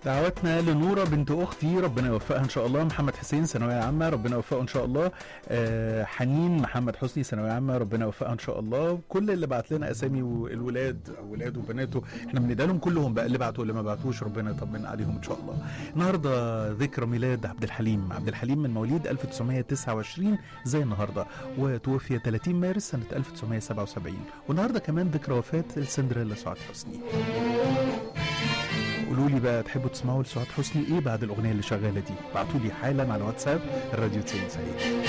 دعواتنا لنورة بنت أختي ربنا يوفقها إن شاء الله محمد حسين ثانوية عامة ربنا يوفقه إن شاء الله آه حنين محمد حسني ثانوية عامة ربنا يوفقها إن شاء الله كل اللي بعت لنا أسامي والولاد أو ولاده وبناته إحنا بندعي لهم كلهم بقى اللي بعتوا واللي ما بعتوش ربنا يطمن عليهم إن شاء الله النهاردة ذكرى ميلاد عبد الحليم عبد الحليم من مواليد 1929 زي النهاردة وتوفي 30 مارس سنة 1977 والنهاردة كمان ذكرى وفاة السندريلا سعاد حسني قولوا لي بقى تحبوا تسمعوا لسعاد حسني ايه بعد الاغنيه اللي شغاله دي ابعتوا لي حالا على واتساب الراديو 90 سعيد